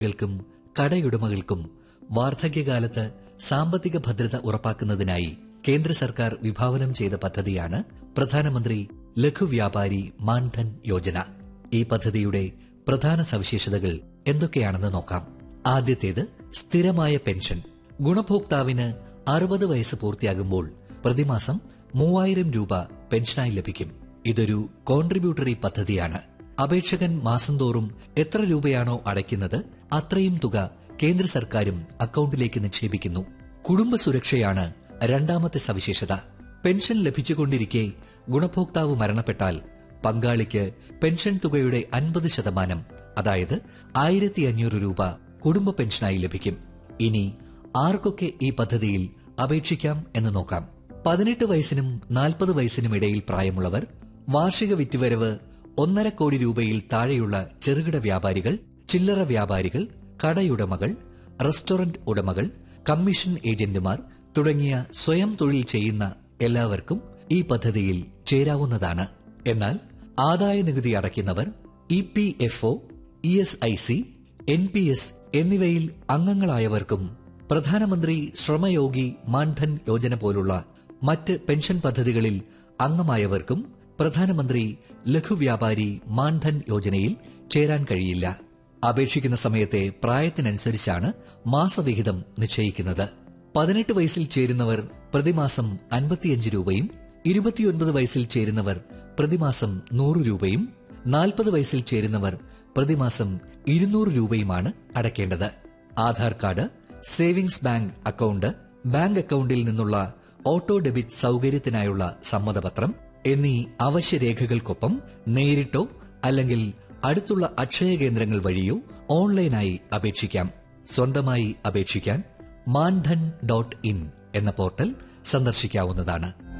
കൾക്കും കടയുടമകൾക്കും വാർദ്ധക്യകാലത്ത് സാമ്പത്തിക ഭദ്രത ഉറപ്പാക്കുന്നതിനായി കേന്ദ്ര സർക്കാർ വിഭാവനം ചെയ്ത പദ്ധതിയാണ് പ്രധാനമന്ത്രി ലഘു വ്യാപാരി മാൻധൻ യോജന ഈ പദ്ധതിയുടെ പ്രധാന സവിശേഷതകൾ എന്തൊക്കെയാണെന്ന് നോക്കാം ആദ്യത്തേത് സ്ഥിരമായ പെൻഷൻ ഗുണഭോക്താവിന് അറുപത് വയസ്സ് പൂർത്തിയാകുമ്പോൾ പ്രതിമാസം മൂവായിരം രൂപ പെൻഷനായി ലഭിക്കും ഇതൊരു കോൺട്രിബ്യൂട്ടറി പദ്ധതിയാണ് അപേക്ഷകൻ മാസം തോറും എത്ര രൂപയാണോ അടയ്ക്കുന്നത് അത്രയും തുക കേന്ദ്ര സർക്കാരും അക്കൌണ്ടിലേക്ക് നിക്ഷേപിക്കുന്നു കുടുംബ സുരക്ഷയാണ് രണ്ടാമത്തെ സവിശേഷത പെൻഷൻ ലഭിച്ചുകൊണ്ടിരിക്കെ ഗുണഭോക്താവ് മരണപ്പെട്ടാൽ പങ്കാളിക്ക് പെൻഷൻ തുകയുടെ അൻപത് ശതമാനം അതായത് ആയിരത്തി അഞ്ഞൂറ് രൂപ കുടുംബ പെൻഷനായി ലഭിക്കും ഇനി ആർക്കൊക്കെ ഈ പദ്ധതിയിൽ അപേക്ഷിക്കാം എന്ന് നോക്കാം പതിനെട്ട് വയസ്സിനും നാൽപ്പത് വയസ്സിനും ഇടയിൽ പ്രായമുള്ളവർ വാർഷിക വിറ്റുവരവ് ഒന്നര കോടി രൂപയിൽ താഴെയുള്ള ചെറുകിട വ്യാപാരികൾ ചില്ലറ വ്യാപാരികൾ കടയുടമകൾ റെസ്റ്റോറന്റ് ഉടമകൾ കമ്മീഷൻ ഏജന്റുമാർ തുടങ്ങിയ സ്വയം തൊഴിൽ ചെയ്യുന്ന എല്ലാവർക്കും ഈ പദ്ധതിയിൽ ചേരാവുന്നതാണ് എന്നാൽ ആദായ നികുതി അടയ്ക്കുന്നവർ E P F O E S I C N P S എന്നിവയിൽ അംഗങ്ങളായവർക്കും പ്രധാനമന്ത്രി ശ്രമയോഗി മാൻധൻ യോജന പോലുള്ള മറ്റ് പെൻഷൻ പദ്ധതികളിൽ അംഗമായവർക്കും പ്രധാനമന്ത്രി ലഘുവ്യാപാരി മാൻധൻ യോജനയിൽ ചേരാൻ കഴിയില്ല അപേക്ഷിക്കുന്ന സമയത്തെ പ്രായത്തിനനുസരിച്ചാണ് മാസവിഹിതം നിശ്ചയിക്കുന്നത് പതിനെട്ട് വയസ്സിൽ ചേരുന്നവർ പ്രതിമാസം അൻപത്തിയഞ്ച് രൂപയും ഇരുപത്തിയൊൻപത് വയസ്സിൽ ചേരുന്നവർ പ്രതിമാസം നൂറ് രൂപയും നാൽപ്പത് വയസ്സിൽ ചേരുന്നവർ പ്രതിമാസം ഇരുന്നൂറ് രൂപയുമാണ് അടയ്ക്കേണ്ടത് Aadhaar card savings bank account bank അക്കൌണ്ടിൽ നിന്നുള്ള ഓട്ടോ ഡെബിറ്റ് സൗകര്യത്തിനായുള്ള സമ്മതപത്രം എന്നീ അവശ്യ രേഖകൾക്കൊപ്പം നേരിട്ടോ അല്ലെങ്കിൽ അടുത്തുള്ള അക്ഷയ കേന്ദ്രങ്ങൾ വഴിയോ ഓൺലൈനായി അപേക്ഷിക്കാം സ്വന്തമായി അപേക്ഷിക്കാൻ മാൻധൻ ഡോട്ട് ഇൻ എന്ന പോർട്ടൽ സന്ദർശിക്കാവുന്നതാണ്